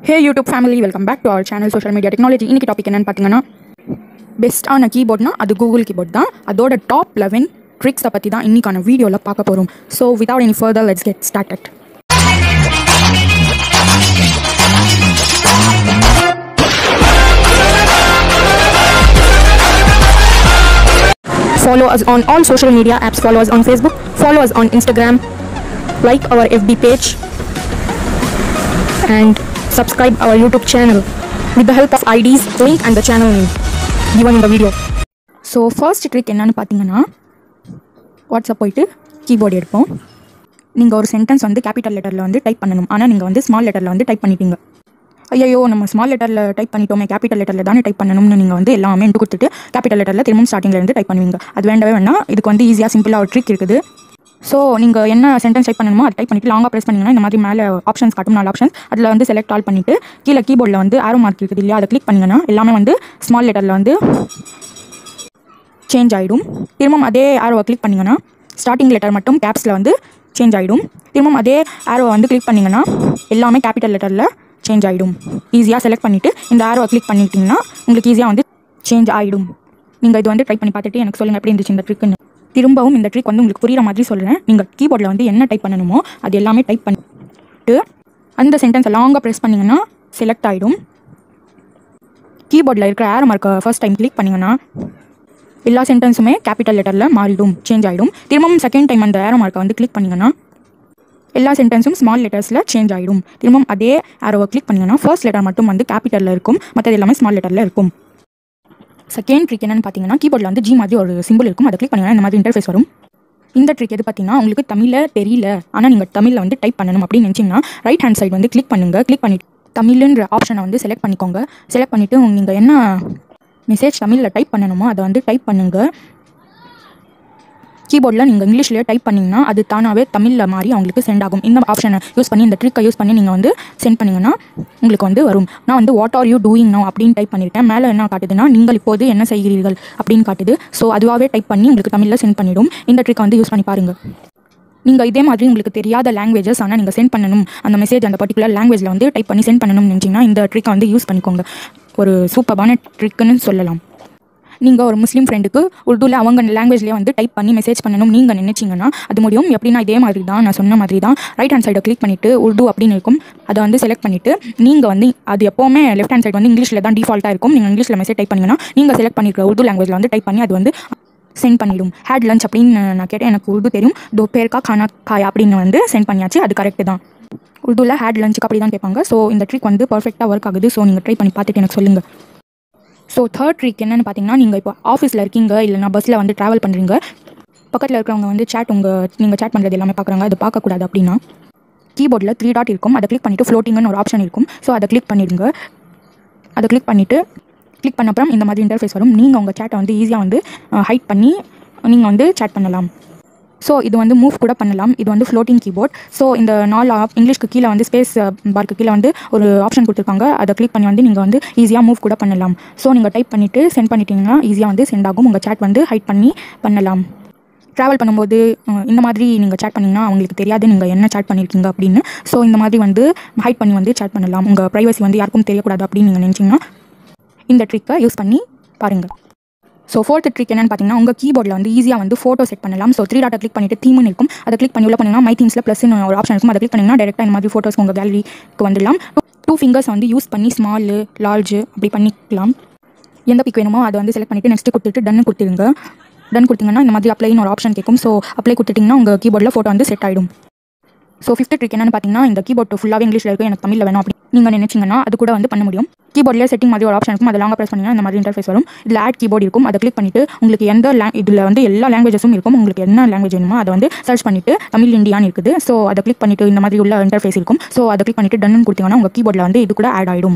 Hey YouTube family welcome back to our channel social media technology இன்னைக்கு topic என்னன்னு பார்த்தீங்கன்னா பெஸ்ட்டான கீபோர்ட்னா அது கூகுள் கீபோர்ட் தான் அதோட டாப் லெவன் ட்ரிக்ஸை பற்றி தான் இன்னைக்கான வீடியோவில் பார்க்க போகிறோம் so without any further let's get started Follow us on all social media apps. Follow us on Facebook. Follow us on Instagram. Like our FB page. And subscribe our YouTube channel with the help of IDs, link and the channel name given in the video. So first trick என்னன்னு பார்த்தீங்கன்னா WhatsApp போயிட்டு keyboard எடுப்போம் நீங்கள் ஒரு sentence வந்து capital லெட்டரில் வந்து type பண்ணணும் ஆனால் நீங்கள் வந்து ஸ்மால் லெட்டரில் வந்து டைப் பண்ணிட்டீங்க ஐயோ நம்ம ஸ்மால் லெட்டரில் டைப் பண்ணிட்டோமே கேபிட்டல் லெட்டரில் தானே டைப் பண்ணணும்னு நீங்கள் வந்து எல்லாமே இன்ட்டு கொடுத்துட்டு கேபிட்டல் லெட்டரில் திரும்பவும் ஸ்டார்டிங்ல இருந்து டைப் பண்ணுவீங்க அது வேண்டவே வேணாம் இதுக்கு வந்து ஈஸியாக சிம்பிளாக ஒரு ட்ரிக் இருக்குது ஸோ நீங்கள் என்ன சென்டென்ஸ் டைப் பண்ணணுமோ அதை டைப் பண்ணிட்டு லாங்காக ப்ரெஸ் பண்ணிங்கன்னா இந்த மாதிரி மேலே ஆப்ஷன்ஸ் காட்டும் நாலு ஆப்ஷன்ஸ் அதில் வந்து செலக்ட் ஆல் பண்ணிவிட்டு கீழே கீபோர்டில் வந்து ஆரோ மார்க் இருக்குது இல்லையா அதை கிளிக் பண்ணிங்கன்னா எல்லாமே வந்து ஸ்மால் லெட்டரில் வந்து சேஞ்ச் ஆகிடும் திரும்பவும் அதே ஆரோவை கிளிக் பண்ணிங்கன்னா ஸ்டார்டிங் லெட்டர் மட்டும் கேப்ஸில் வந்து சேஞ்ச் ஆகிடும் திரும்பவும் அதே ஆரோவை வந்து கிளிக் பண்ணிங்கன்னா எல்லாமே கேபிட்டல் லெட்டரில் சேஞ்ச் ஆகிடும் ஈஸியாக செலக்ட் பண்ணிவிட்டு இந்த ஆரோவை கிளிக் பண்ணிட்டீங்கன்னா உங்களுக்கு ஈஸியாக வந்து சேஞ்ச் ஆகிடும் நீங்கள் இது வந்து ட்ரை பண்ணி பார்த்துட்டு எனக்கு சொல்லுங்கள் எப்படி இருந்துச்சு இந்த ட்ரிக்குன்னு திரும்பவும் இந்த ட்ரிக் வந்து உங்களுக்கு புரியுற மாதிரி சொல்கிறேன் நீங்கள் கீபோர்டில் வந்து என்ன டைப் பண்ணணுமோ அது எல்லாமே டைப் பண்ணிட்டு அந்த சென்டென்ஸை லாங்காக ப்ரெஸ் பண்ணிங்கன்னா செலக்ட் ஆகிடும் கீபோர்டில் இருக்கிற ஆரோ மார்க்கை ஃபர்ஸ்ட் டைம் கிளிக் பண்ணிங்கன்னா எல்லா சென்டென்ஸுமே கேபிட்டல் லெட்டரில் மாறிடும் சேஞ்ச் ஆகிடும் திரும்பவும் செகண்ட் டைம் அந்த ஏரோ மார்க்கை வந்து கிளிக் பண்ணிங்கன்னா எல்லா சென்டென்ஸும் ஸ்மால் லெட்டர்ஸில் சேஞ்ச் ஆகிடும் திரும்பவும் அதே ஆரோவை கிளிக் பண்ணிங்கன்னா ஃபர்ஸ்ட் லெட்டர் மட்டும் வந்து கேபிட்டலில் இருக்கும் மற்றது எல்லாமே ஸ்மால் லெட்டரில் இருக்கும் செகண்ட் ட்ரிக் என்னன்னு பார்த்தீங்கன்னா கீபோர்டில் வந்து ஜி மாதிரி ஒரு சிம்பிள் இருக்கும் அதை கிளிக் பண்ணிங்கன்னா இந்த மாதிரி இன்டர்ஃபேஸ் வரும் இந்த ட்ரிக் எது பார்த்தீங்கன்னா உங்களுக்கு தமிழில் தெரியல ஆனால் நீங்கள் தமிழில் வந்து டைப் பண்ணணும் அப்படின்னு நினச்சிங்கன்னா ரைட் ஹேண்ட் சைடு வந்து கிளிக் பண்ணுங்கள் கிளிக் பண்ணிட்டு தமிழ்ன்ற ஆப்ஷனை வந்து செலக்ட் பண்ணிக்கோங்க செலக்ட் பண்ணிவிட்டு நீங்கள் என்ன மெசேஜ் தமிழில் டைப் பண்ணணுமோ அதை வந்து டைப் பண்ணுங்கள் கீபோர்டில் நீங்கள் இங்கிலீஷ்லேயே டைப் பண்ணிங்கன்னா அது தானாகவே தமிழில் மாறி அவங்களுக்கு சென்ட் ஆகும் இந்த ஆப்ஷனை யூஸ் பண்ணி இந்த ட்ரிக்கை யூஸ் பண்ணி நீங்கள் வந்து சென்ட் பண்ணிங்கன்னா உங்களுக்கு வந்து வரும் நான் வந்து what are you doing no அப்படின்னு டைப் பண்ணியிருக்கேன் மேலே என்ன காட்டுதுன்னா நீங்கள் இப்போது என்ன செய்கிறீர்கள் அப்படின்னு காட்டுது ஸோ அதுவாகவே டைப் பண்ணி உங்களுக்கு தமிழில் சென்ட் பண்ணிடும் இந்த ட்ரிக்கை வந்து யூஸ் பண்ணி பாருங்கள் நீங்கள் இதே மாதிரி உங்களுக்கு தெரியாத லாங்குவேஜஸ் ஆனால் நீங்கள் சென்ட் பண்ணணும் அந்த மெசேஜ் அந்த பர்டிகுலர் லாங்குவேஜில் வந்து டைப் பண்ணி சென்ட் பண்ணணும்னு நினச்சிங்கன்னா இந்த ட்ரிக்கை வந்து யூஸ் பண்ணிக்கோங்க ஒரு சூப்பரான ட்ரிக்குன்னு சொல்லலாம் நீங்கள் ஒரு முஸ்லீம் ஃப்ரெண்டுக்கு உருதுவில் அவங்க லாங்குவேஜ்லேயே வந்து டைப் பண்ணி மெசேஜ் பண்ணணும் நீங்கள் நினச்சிங்கன்னா அது முடியும் எப்படின்னா இதே மாதிரி தான் நான் சொன்ன மாதிரி தான் ரைட் ஹேண்ட் சைடை கிளிக் பண்ணிவிட்டு உருது அப்படின்னு இருக்கும் அதை வந்து செலக்ட் பண்ணிவிட்டு நீங்கள் வந்து அது எப்போவுமே லெஃப்ட் ஹேண்ட் சைடு வந்து இங்கிலீஷில் தான் டிஃபால்ட்டாக இருக்கும் நீங்கள் இங்கிலீஷில் மெசேஜ் டைப் பண்ணிங்கன்னா நீங்கள் செலக்ட் பண்ணிக்கிற உருது லாங்குவேஜில் வந்து டைப் பண்ணி அது வந்து சென்ட் பண்ணிடும் ஹேட் லஞ்ச் அப்படின்னு நான் கேட்டேன் எனக்கு உருது தெரியும் தோ பேருக்கா கானா காயா அப்படின்னு வந்து சென்ட் பண்ணியாச்சு அது கரெக்டு தான் உருதுவில் ஹேட் லஞ்சுக்கு அப்படி தான் கேட்பாங்க ஸோ இந்த ட்ரிக் வந்து பர்ஃபெக்டாக ஒர்க் ஆகுது ஸோ நீங்கள் ட்ரை பண்ணி பார்த்துட்டு எனக்கு சொல்லுங்கள் ஸோ தேர்ட் ட்ரிக் என்னென்னு பார்த்தீங்கன்னா நீங்கள் இப்போ ஆஃபீஸில் இருக்கீங்க இல்லைனா பஸ்ஸில் வந்து ட்ராவல் பண்ணுறீங்க பக்கத்தில் இருக்கிறவங்க வந்து சேட் உங்கள் நீங்கள் சேட் பண்ணுறது எல்லாமே பார்க்குறாங்க அது பார்க்கக்கூடாது அப்படின்னா கீபோர்டில் த்ரீ டாட் இருக்கும் அதை கிளிக் பண்ணிவிட்டு ஃப்ளோட்டிங்னு ஒரு ஆப்ஷன் இருக்கும் ஸோ அதை கிளிக் பண்ணிடுங்க அதை கிளிக் பண்ணிவிட்டு கிளிக் பண்ண அப்புறம் இந்த மாதிரி இன்டர்ஃபேஸ் வரும் நீங்கள் உங்கள் சேட்டை வந்து ஈஸியாக வந்து ஹைட் பண்ணி நீங்கள் வந்து சேட் பண்ணலாம் ஸோ இது வந்து மூவ் கூட பண்ணலாம் இது வந்து ஃப்ளோட்டிங் கீபோர்ட் ஸோ இந்த நாலு ஆப் இங்கிலீஷ்க்கு கீழே வந்து ஸ்பேஸ் பார்க்கு கீழே வந்து ஒரு ஆப்ஷன் கொடுத்துருக்காங்க அதை கிளிக் பண்ணி வந்து நீங்கள் வந்து ஈஸியாக மூவ் கூட பண்ணலாம் ஸோ நீங்கள் டைப் பண்ணிவிட்டு சென்ட் பண்ணிட்டீங்கன்னா ஈஸியாக வந்து சென்ட் ஆகும் உங்கள் சேட் வந்து ஹைட் பண்ணி பண்ணலாம் ட்ராவல் பண்ணும்போது அஹ், இந்த மாதிரி நீங்கள் சேட் பண்ணிங்கன்னா அவங்களுக்கு தெரியாது நீங்கள் என்ன சேட் பண்ணியிருக்கீங்க அப்படின்னு ஸோ இந்த மாதிரி வந்து ஹைட் பண்ணி வந்து சேட் பண்ணலாம் உங்கள் ப்ரைவசி வந்து யாருக்கும் தெரியக்கூடாது அப்படின்னு நீங்கள் நினச்சிங்கன்னா இந்த ட்ரிக்கை யூஸ் பண்ணி பாருங்கள் ஸோ ஃபோர்த் ட்ரிக் என்னன்னு பார்த்தீங்கன்னா உங்கள் கீபோர்டில் வந்து ஈஸியாக வந்து ஃபோட்டோ செட் பண்ணலாம் ஸோ த்ரீ டாட்டை கிளிக் பண்ணிட்டு தீம்னு இருக்கும் அதை கிளிக் பண்ணி உள்ள பண்ணிங்கன்னா மை தீம்ஸில் ப்ளஸ் ஒரு ஆப்ஷன் இருக்கும் அதை கிளிக் பண்ணிங்கன்னா டேரெக்டாக இந்த மாதிரி ஃபோட்டோஸ் உங்கள் கேலரிக்கு வந்துடலாம் டூ ஃபிங்கர்ஸ் வந்து யூஸ் பண்ணி ஸ்மாலு லார்ஜு அப்படி பண்ணிக்கலாம் எந்த பிக் வேணுமோ அதை வந்து செலக்ட் பண்ணிவிட்டு நெக்ஸ்ட் கொடுத்துட்டு டன்னு கொடுத்துருங்க டன் கொடுத்தீங்கன்னா இந்த மாதிரி அப்ளைன்னு ஒரு ஆப்ஷன் கேட்கும் ஸோ அப்ளை கொடுத்துட்டிங்கன்னா உங்கள் கீபோர்டில் ஃபோட்டோ வந்து செட் ஆகிடும் ஸோ ஃபிஃப்த் ட்ரிக் என்னன்னு பார்த்தீங்கன்னா இந்த கீபோர்ட் ஃபுல்லாகவே இங்கிலீஷில் இருக்கும் எனக்கு தமிழில் வேணும் அப்படி நீங்கள் நினச்சிங்கன்னா அது கூட வந்து பண்ண முடியும் கீபோர்ட்லேயே செட்டிங் மாதிரி ஒரு ஆப்ஷன் இருக்கும் அதை லாங்காக ப்ரெஸ் பண்ணிங்கன்னா இந்த மாதிரி இன்டர்ஃபேஸ் வரும் இதில் ஆட் கீபோர்ட் இருக்கும் அதை கிளிக் பண்ணிவிட்டு உங்களுக்கு எந்த லே இதில் வந்து எல்லா லாங்குவேஜஸும் இருக்கும் உங்களுக்கு என்ன லாங்குவேஜ் வேணுமோ அதை வந்து சர்ச் பண்ணிவிட்டு தமிழ் இந்தியான்னு இருக்குது ஸோ அதை கிளிக் பண்ணிவிட்டு இந்த மாதிரி உள்ள இன்டர்ஃபேஸ் இருக்கும் ஸோ அதை கிளிக் பண்ணிவிட்டு டன்னு கொடுத்தீங்கன்னா உங்கள் கீபோர்டில் வந்து இது கூட ஆட் ஆகிடும்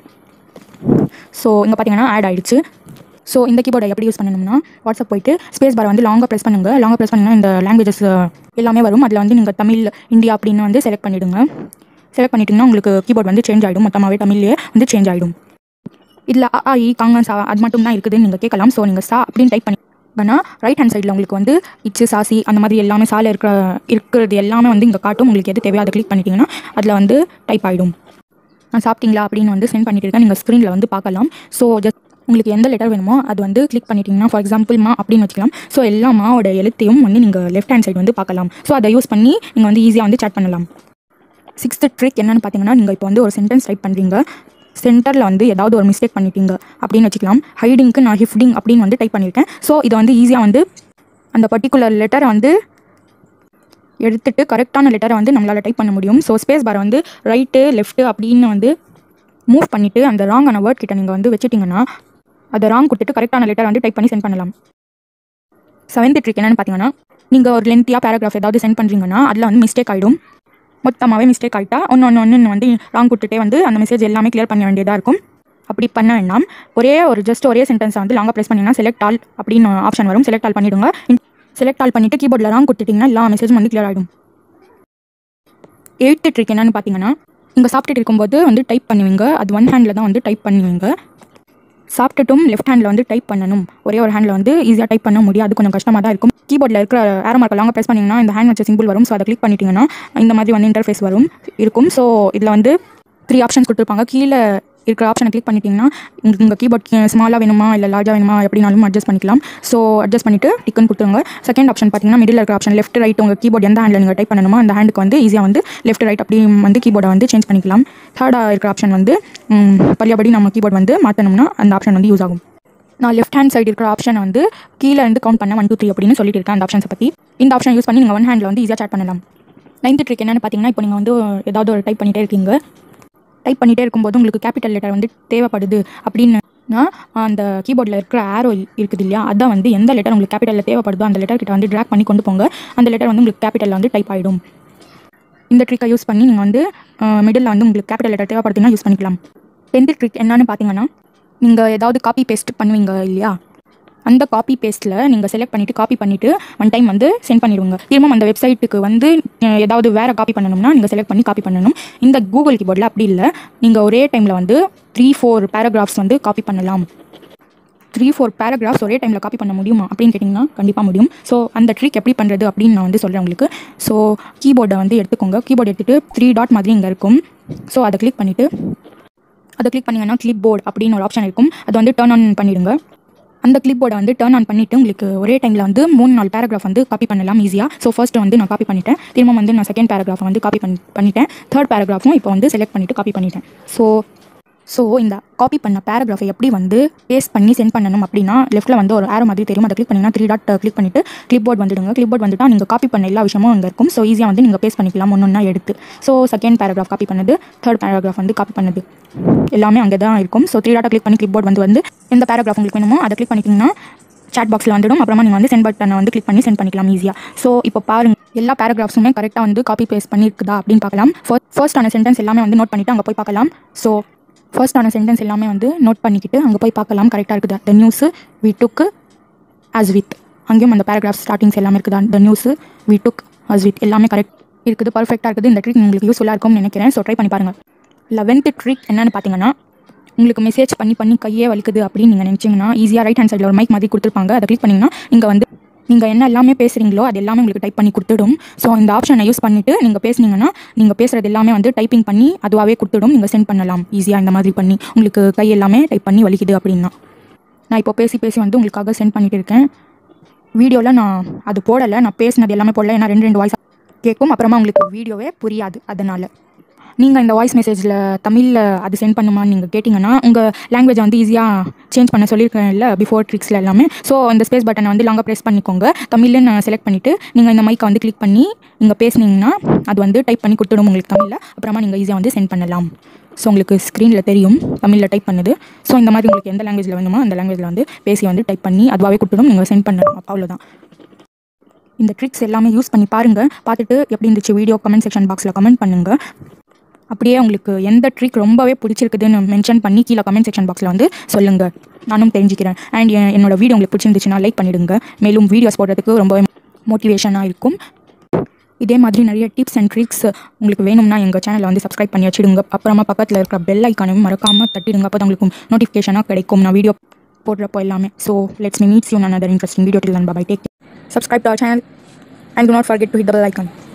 ஸோ இங்கே பார்த்தீங்கன்னா ஆட் ஆயிடுச்சு ஸோ இந்த கீபோர்டை எப்படி யூஸ் பண்ணணும்னா வாட்ஸ்அப் போயிட்டு ஸ்பேஸ் பாரை வந்து லாங்காக ப்ரெஸ் பண்ணுங்க லாங்காக ப்ரெஸ் பண்ணிங்கன்னா இந்த லாங்குவேஜஸ் எல்லாமே வரும் அதில் வந்து நீங்கள் தமிழ் இந்தியா அப்படின்னு வந்து செலக்ட் பண்ணிவிடுங்க செலக்ட் பண்ணிட்டீங்கன்னா உங்களுக்கு கீபோர்ட் வந்து சேஞ்ச் ஆகிடும் மொத்தமாகவே தமிழ்லேயே வந்து சேஞ்ச் ஆகிடும் இதில் அ ஆ, இ காங்க சா அது மட்டும் தான் இருக்குதுன்னு நீங்கள் கேட்கலாம் ஸோ நீங்கள் சா அப்படின்னு டைப் பண்ணி பண்ணால் ரைட் ஹேண்ட் சைடில் உங்களுக்கு வந்து இச்சு சாசி அந்த மாதிரி எல்லாமே சால இருக்கிற இருக்கிறது எல்லாமே வந்து இங்கே காட்டும் உங்களுக்கு எது தேவையோ அதை கிளிக் பண்ணிட்டீங்கன்னா அதில் வந்து டைப் ஆகிடும் நான் சாப்பிட்டீங்களா அப்படின்னு வந்து சென்ட் பண்ணிட்டு இருக்கேன் நீங்கள் ஸ்க்ரீனில் வந்து பார்க்கலாம் ஸோ ஜஸ்ட் உங்களுக்கு எந்த லெட்டர் வேணுமோ அது வந்து கிளிக் பண்ணிட்டீங்கன்னா ஃபார் எக்ஸாம்பிள் மா அப்படின்னு வச்சுக்கலாம் ஸோ எல்லா மாவோட எழுத்தையும் வந்து நீங்கள் லெஃப்ட் ஹேண்ட் சைடு வந்து பார்க்கலாம் ஸோ அதை யூஸ் பண்ணி நீங்கள் வந்து ஈஸியாக வந்து சேட் பண்ணலாம் சிக்ஸ்த்து ட்ரிக் என்னன்னு பார்த்தீங்கன்னா நீங்கள் இப்போ வந்து ஒரு சென்டென்ஸ் டைப் பண்ணுறீங்க சென்டரில் வந்து ஏதாவது ஒரு மிஸ்டேக் பண்ணிட்டீங்க அப்படின்னு வச்சுக்கலாம் ஹைடிங்க்கு நான் ஹிஃப்டிங் அப்படின்னு வந்து டைப் பண்ணியிருக்கேன் ஸோ இதை வந்து ஈஸியாக வந்து அந்த பர்டிகுலர் லெட்டரை வந்து எடுத்துட்டு கரெக்டான லெட்டரை வந்து நம்மளால் டைப் பண்ண முடியும் ஸோ ஸ்பேஸ் பாரை வந்து ரைட்டு லெஃப்ட்டு அப்படின்னு வந்து மூவ் பண்ணிவிட்டு அந்த ராங்கான வேர்ட் கிட்ட நீங்கள் வந்து வச்சுட்டிங்கன்னா அதை ராங் கொடுத்துட்டு கரெக்டான லெட்டர் வந்து டைப் பண்ணி சென்ட் பண்ணலாம் செவன்த் ட்ரிக் என்னென்னு பார்த்தீங்கன்னா நீங்கள் ஒரு லென்த்தியாக பேராகிராஃப் ஏதாவது சென்ட் பண்ணுறீங்கன்னா அதில் வந்து மிஸ்டேக் ஆகிடும் மொத்தமாகவே மிஸ்டேக் ஆகிட்டா ஒன்று ஒன்று ஒன்று வந்து ராங் கொடுத்துட்டே வந்து அந்த மெசேஜ் எல்லாமே கிளியர் பண்ண வேண்டியதாக இருக்கும் அப்படி பண்ண வேண்டாம் ஒரே ஒரு ஜஸ்ட் ஒரே சென்டென்ஸை வந்து லாங்காக ப்ரெஸ் பண்ணிங்கன்னா செலக்ட் ஆல் அப்படின்னு ஆப்ஷன் வரும் செலக்ட் ஆல் பண்ணிவிடுங்க செலக்ட் ஆல் பண்ணிவிட்டு கீபோர்டில் ராங் கொடுத்துட்டிங்கன்னா எல்லா மெசேஜும் வந்து கிளியர் ஆகிடும் எயித்து ட்ரிக் என்னென்னு பார்த்தீங்கன்னா நீங்கள் சாப்பிட்டுட்டு இருக்கும்போது வந்து டைப் பண்ணுவீங்க அது ஒன் ஹேண்டில் தான் வந்து டைப் பண்ணுவீங்க சாப்பிட்டுட்டும் லெஃப்ட் ஹேண்டில் வந்து டைப் பண்ணணும் ஒரே ஒரு ஹேண்டில் வந்து ஈஸியாக டைப் பண்ண முடியாது கொஞ்சம் கஷ்டமாக தான் இருக்கும் கீபோர்டில் இருக்கிற ஏரோ மார்க்கை லாங்க ப்ரெஸ் பண்ணிங்கன்னா இந்த ஹேண்ட் வச்ச சிம்பிள் வரும் ஸோ அதை கிளிக் பண்ணிட்டீங்கன்னா இந்த மாதிரி வந்து இன்டர்ஃபேஸ் வரும் இருக்கும் ஸோ இதில் வந்து த்ரீ ஆப்ஷன்ஸ் கொடுத்துருப்பாங்க கீழே இருக்கிற ஆப்ஷனை கிளிக் பண்ணிட்டீங்கன்னா உங்களுக்கு உங்கள் கீபோர்ட் ஸ்மாலாக வேணுமா இல்லை லார்ஜாக வேணுமா எப்படினாலும் அட்ஜஸ்ட் பண்ணிக்கலாம் ஸோ அட்ஜஸ்ட் பண்ணிவிட்டு டிக்கன் கொடுத்துருங்க செகண்ட் ஆப்ஷன் பார்த்தீங்கன்னா மிடில் இருக்கிற ஆப்ஷன் லெஃப்ட் ரைட் உங்கள் கீபோர்ட் எந்த ஹேண்டில் நீங்கள் டைப் பண்ணணுமோ அந்த ஹேண்டுக்கு வந்து ஈஸியாக வந்து லெஃப்ட் ரைட் அப்படி வந்து கீபோர்டை வந்து சேஞ்ச் பண்ணிக்கலாம் தேர்டாக இருக்கிற ஆப்ஷன் வந்து ம், பழையபடி நம்ம கீபோர்ட் வந்து மாற்றணும்னா அந்த ஆப்ஷன் வந்து யூஸ் ஆகும் நான் லெஃப்ட் ஹேண்ட் சைடு இருக்கிற ஆப்ஷனை வந்து கீழே இருந்து கவுண்ட் பண்ண ஒன் டூ த்ரீ அப்படின்னு சொல்லிட்டு இருக்கேன் அந்த ஆப்ஷன்ஸை பற்றி இந்த ஆப்ஷன் யூஸ் பண்ணி நீங்கள் ஒன் ஹேண்டில் வந்து ஈஸியாக சேட் பண்ணலாம் நைன்த் ட்ரிக் என்னென்னு பார்த்தீங்கன்னா இப்போ நீங்கள் வந்து ஏதாவது ஒரு டைப் பண்ணிகிட்டே இருக்கீங்க டைப் பண்ணிகிட்டே இருக்கும்போது உங்களுக்கு கேபிட்டல் லெட்டர் வந்து தேவைப்படுது அப்படின்னா அந்த கீபோர்டில் இருக்கிற ஆரோ இருக்குது இல்லையா அதான் வந்து எந்த லெட்டர் உங்களுக்கு கேபிட்டலில் தேவைப்படுதோ அந்த லெட்டர் கிட்ட வந்து ட்ராக் பண்ணி கொண்டு போங்க அந்த லெட்டர் வந்து உங்களுக்கு கேபிட்டலில் வந்து டைப் ஆகிடும் இந்த ட்ரிக்கை யூஸ் பண்ணி நீங்கள் வந்து மிடில் வந்து உங்களுக்கு கேபிட்டல் லெட்டர் தேவைப்படுதுன்னா யூஸ் பண்ணிக்கலாம் டென்த் ட்ரிக் என்னன்னு பார்த்தீங்கன்னா நீங்கள் ஏதாவது காப்பி பேஸ்ட் பண்ணுவீங்க இல்லையா அந்த காப்பி பேஸ்ட்டில் நீங்கள் செலக்ட் பண்ணிவிட்டு காப்பி பண்ணிவிட்டு ஒன் டைம் வந்து சென்ட் பண்ணிடுங்க திரும்ப அந்த வெப்சைட்டுக்கு வந்து அஹ், ஏதாவது வேறு காப்பி பண்ணணும்னா நீங்கள் செலக்ட் பண்ணி காப்பி பண்ணணும் இந்த கூகுள் கீபோர்டில் அப்படி இல்லை நீங்கள் ஒரே டைமில் வந்து த்ரீ ஃபோர் பேராகிராஃப்ஸ் வந்து காப்பி பண்ணலாம் த்ரீ ஃபோர் பேராகிராஃப்ஸ் ஒரே டைமில் காப்பி பண்ண முடியுமா அப்படின்னு கேட்டிங்கன்னா கண்டிப்பாக முடியும் ஸோ அந்த ட்ரிக் எப்படி பண்ணுறது அப்படின்னு நான் வந்து சொல்கிறேன் உங்களுக்கு ஸோ கீபோர்டை வந்து எடுத்துக்கோங்க கீபோர்டு எடுத்துகிட்டு த்ரீ டாட் மாதிரி இங்கே இருக்கும் ஸோ அதை கிளிக் பண்ணிவிட்டு அதை கிளிக் பண்ணிங்கன்னா கிளிப் போர்டு அப்படின்னு ஒரு ஆப்ஷன் இருக்கும் அதை வந்து டர்ன் ஆன் பண்ணிடுங்க அந்த கிளிப் போர்டை வந்து டர்ன் ஆன் பண்ணிவிட்டு உங்களுக்கு ஒரே டைமில் வந்து மூணு நாலு பேராகிராஃப் வந்து காப்பி பண்ணலாம் ஈஸியாக ஸோ ஃபர்ஸ்ட் வந்து நான் காப்பி பண்ணிட்டேன் திரும்ப வந்து நான் செகண்ட் பேராகிராஃப் வந்து காப்பி பண்ணி பண்ணிட்டேன் தேர்ட் பேராகிராஃபும் இப்போ வந்து செலக்ட் பண்ணிவிட்டு காப்பி பண்ணிட்டேன் ஸோ ஸோ இந்த காப்பி பண்ண பேராகிராஃபை எப்படி வந்து பேஸ்ட் பண்ணி சென்ட் பண்ணணும் அப்படின்னா லெஃப்ட்டில் வந்து ஒரு ஆரோ மாதிரி தெரியும் அதை கிளிக் பண்ணிங்கன்னா த்ரீ டாட் கிளிக் பண்ணிவிட்டு கிளிப் போர்ட் வந்துடுங்க கிளிப் போர்ட் வந்துட்டா நீங்கள் காப்பி பண்ண எல்லா விஷயமும் அங்கே இருக்கும் ஸோ ஈஸியாக வந்து நீங்கள் பேஸ்ட் பண்ணிக்கலாம் ஒன்று ஒன்றா எடுத்து ஸோ செகண்ட் பேராகிராஃப் காப்பி பண்ணது தேர்ட் பேராகிராஃப் வந்து காப்பி பண்ணது எல்லாமே அங்கே தான் இருக்கும் ஸோ த்ரீ டாட்டை கிளிக் பண்ணி கிளிப் போர்ட் வந்து வந்து எந்த பேராகிராஃப் உங்களுக்கு வேணுமோ அதை கிளிக் பண்ணிட்டீங்கன்னா சாட் பாக்ஸில் வந்துடும் அப்புறமா நீங்கள் வந்து சென்ட் பட்டனை வந்து கிளிக் பண்ணி சென்ட் பண்ணிக்கலாம் ஈஸியாக ஸோ இப்போ பாருங்க எல்லா பேராகிராஃப்ஸுமே கரெக்டாக வந்து காப்பி பேஸ்ட் பண்ணியிருக்குதா அப்படின்னு பார்க்கலாம் ஃபர்ஸ்ட் ஆன சென்டென்ஸ் எல்லாமே வந்து நோட் பண்ணிவிட்டு அங்கே போய் பார்க்கலாம் ஸோ ஃபர்ஸ்ட் ஆன சென்டென்ஸ் எல்லாமே வந்து நோட் பண்ணிக்கிட்டு அங்கே போய் பார்க்கலாம் கரெக்டாக இருக்குதா the news we took as with அங்கேயும் அந்த பேராகிராஃப் ஸ்டார்டிங்ஸ் எல்லாமே இருக்குதா the news we took as with எல்லாமே கரெக்ட் இருக்குது பர்ஃபெக்டாக இருக்குது இந்த ட்ரிக் உங்களுக்கு யூஸ்ஃபுல்லாக இருக்கும்னு நினைக்கிறேன் ஸோ ட்ரை பண்ணி பாருங்கள் லெவன்த்து ட்ரிக் என்னன்னு பார்த்தீங்கன்னா உங்களுக்கு மெசேஜ் பண்ணி பண்ணி கையே வலிக்குது அப்படின்னு நீங்கள் நினச்சிங்கன்னா ஈஸியாக ரைட் ஹேண்ட் சைடில் ஒரு மைக் மாதிரி கொடுத்துருப்பாங்க அதை கிளிக் பண்ணிங்கன்னா நீங்கள் வந்து நீங்கள் என்ன எல்லாமே பேசுகிறீங்களோ அது எல்லாமே உங்களுக்கு டைப் பண்ணி கொடுத்துடும் ஸோ இந்த ஆப்ஷனை யூஸ் பண்ணிவிட்டு நீங்கள் பேசுனீங்கன்னா நீங்கள் பேசுகிறது எல்லாமே வந்து டைப்பிங் பண்ணி அதுவாகவே கொடுத்துடும் நீங்கள் சென்ட் பண்ணலாம் ஈஸியாக இந்த மாதிரி பண்ணி உங்களுக்கு கை எல்லாமே டைப் பண்ணி வலிக்குது அப்படின்னா நான் இப்போ பேசி பேசி வந்து உங்களுக்காக சென்ட் பண்ணிட்டு இருக்கேன் வீடியோவில் நான் அது போடலை நான் பேசினது எல்லாமே போடல ஏன்னா ரெண்டு ரெண்டு வாய்ஸ் கேட்கும் அப்புறமா உங்களுக்கு வீடியோவே புரியாது அதனால் நீங்கள் இந்த வாய்ஸ் மெசேஜில் தமிழில் அது சென்ட் பண்ணுமான்னு நீங்கள் கேட்டிங்கன்னா உங்கள் லாங்குவேஜை வந்து ஈஸியாக சேஞ்ச் பண்ண சொல்லியிருக்கேன் இல்லை பிஃபோர் ட்ரிக்ஸில் எல்லாமே ஸோ இந்த ஸ்பேஸ் பட்டனை வந்து லாங்காக ப்ரெஸ் பண்ணிக்கோங்க தமிழ்னு செலக்ட் பண்ணிவிட்டு நீங்கள் இந்த மைக்கை வந்து கிளிக் பண்ணி நீங்கள் பேசுனீங்கன்னா அது வந்து டைப் பண்ணி கொடுத்துடும் உங்களுக்கு தமிழில் அப்புறமா நீங்கள் ஈஸியாக வந்து சென்ட் பண்ணலாம் ஸோ உங்களுக்கு ஸ்க்ரீனில் தெரியும் தமிழில் டைப் பண்ணுது ஸோ இந்த மாதிரி உங்களுக்கு எந்த லாங்குவேஜில் வேணுமோ அந்த லாங்குவேஜில் வந்து பேசி வந்து டைப் பண்ணி அதுவாகவே கொடுத்துடும் நீங்கள் சென்ட் பண்ணணும் அப்போ அவ்வளோதான் இந்த ட்ரிக்ஸ் எல்லாமே யூஸ் பண்ணி பாருங்கள் பார்த்துட்டு எப்படி இருந்துச்சு வீடியோ கமெண்ட் செக்ஷன் பாக்ஸில் கமெண்ட் பண்ணுங்கள் அப்படியே உங்களுக்கு எந்த ட்ரிக் ரொம்பவே பிடிச்சிருக்குதுன்னு மென்ஷன் பண்ணி கீழே கமெண்ட் செக்ஷன் பாக்ஸில் வந்து சொல்லுங்கள் நானும் தெரிஞ்சுக்கிறேன் அண்ட் என்னோட வீடியோ உங்களுக்கு பிடிச்சிருந்துச்சுன்னா லைக் பண்ணிடுங்க மேலும் வீடியோஸ் போடுறதுக்கு ரொம்பவே மோட்டிவேஷனாக இருக்கும் இதே மாதிரி நிறைய டிப்ஸ் அண்ட் ட்ரிக்ஸ் உங்களுக்கு வேணும்னா எங்கள் சேனலை வந்து சப்ஸ்கிரைப் பண்ணி வச்சிடுங்க அப்புறமா பக்கத்தில் இருக்கிற பெல் ஐக்கானையும் மறக்காமல் தட்டிடுங்க அப்போ தான் உங்களுக்கு நோட்டிஃபிகேஷனாக கிடைக்கும் நான் வீடியோ போடுறப்போ எல்லாமே so let's me meets you another interesting video till then bye bye take care subscribe to our channel and do not forget to hit the bell icon